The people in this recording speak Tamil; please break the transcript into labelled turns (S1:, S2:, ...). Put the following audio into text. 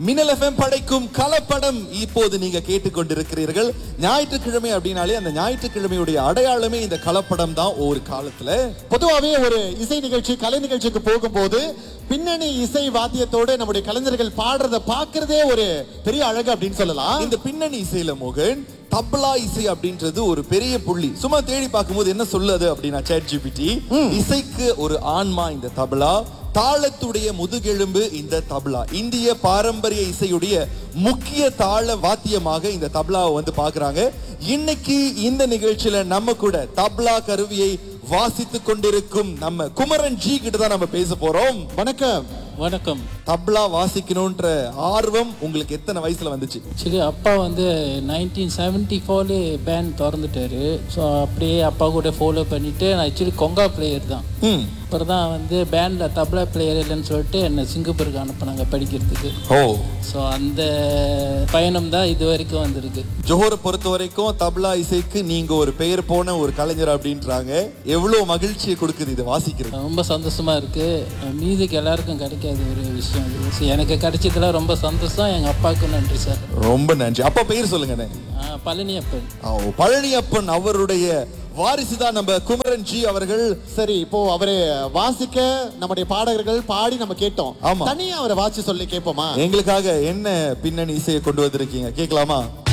S1: மின்னல் எஃப்எம் படைக்கும் கலப்படம் இப்போது நீங்க கேட்டுக்கொண்டிருக்கிறீர்கள் ஞாயிற்றுக்கிழமை அப்படின்னாலே அந்த ஞாயிற்றுக்கிழமையுடைய அடையாளமே இந்த கலப்படம் தான் ஒரு காலத்துல
S2: பொதுவாவே ஒரு இசை நிகழ்ச்சி கலை நிகழ்ச்சிக்கு போகும்போது பின்னணி இசை வாத்தியத்தோட நம்முடைய கலைஞர்கள் பாடுறத பாக்குறதே ஒரு பெரிய அழகு அப்படின்னு சொல்லலாம்
S1: இந்த பின்னணி இசையில மோகன் தப்லா இசை அப்படின்றது ஒரு பெரிய புள்ளி சும்மா தேடி பார்க்கும்போது என்ன சொல்லுது அப்படின்னா சேட் ஜிபிடி இசைக்கு ஒரு ஆன்மா இந்த தபலா தாளத்துடைய முதுகெலும்பு இந்த தப்லா இந்திய பாரம்பரிய இசையுடைய முக்கிய தாள வாத்தியமாக இந்த தப்லாவை வந்து பாக்குறாங்க இன்னைக்கு இந்த நிகழ்ச்சியில நம்ம கூட தப்லா கருவியை வாசித்து கொண்டிருக்கும் நம்ம குமரன் ஜி கிட்ட தான் நம்ம பேச போறோம்
S2: வணக்கம்
S3: வணக்கம்
S1: தப்லா வாசிக்கணும்ன்ற ஆர்வம் உங்களுக்கு எத்தனை வயசுல வந்துச்சு
S3: ஆக்சுவலி அப்பா வந்து நைன்டீன் செவன்ட்டி ஃபோர்லே பேண்ட் திறந்துட்டாரு ஸோ அப்படியே அப்பா கூட ஃபாலோ பண்ணிட்டு நான் ஆக்சுவலி கொங்கா பிளேயர் தான்
S1: ம்
S3: அப்புறம் தான் வந்து பேண்டில் தபலா பிளேயர் இல்லைன்னு சொல்லிட்டு என்னை சிங்கப்பூருக்கு அனுப்புனாங்க படிக்கிறதுக்கு
S1: ஓ
S3: ஸோ அந்த பயணம் தான் இது வரைக்கும் வந்திருக்கு
S1: ஜோஹரை பொறுத்த வரைக்கும் தப்லா இசைக்கு நீங்க ஒரு பெயர் போன ஒரு கலைஞர் அப்படின்றாங்க எவ்வளவு மகிழ்ச்சியை கொடுக்குது இது வாசிக்கிறது
S3: ரொம்ப சந்தோஷமா இருக்கு மியூசிக் எல்லாருக்கும் கிடைக்காத ஒரு விஷயம் இது ஸோ எனக்கு கிடைச்சதுல ரொம்ப சந்தோஷம் எங்கள் அப்பாவுக்கும் நன்றி சார்
S1: ரொம்ப நன்றி அப்பா பெயர் சொல்லுங்கண்ணே
S3: பழனியப்பன்
S1: ஓ, பழனியப்பன் அவருடைய வாரிசுதான் நம்ம குமரன் ஜி அவர்கள்
S2: சரி இப்போ அவரு வாசிக்க நம்முடைய பாடகர்கள் பாடி நம்ம கேட்டோம்
S1: ஆமா.
S2: தனியா அவரை வாசி சொல்லி கேட்போமா
S1: எங்களுக்காக என்ன பின்னணி இசையை கொண்டு வந்திருக்கீங்க கேட்கலாமா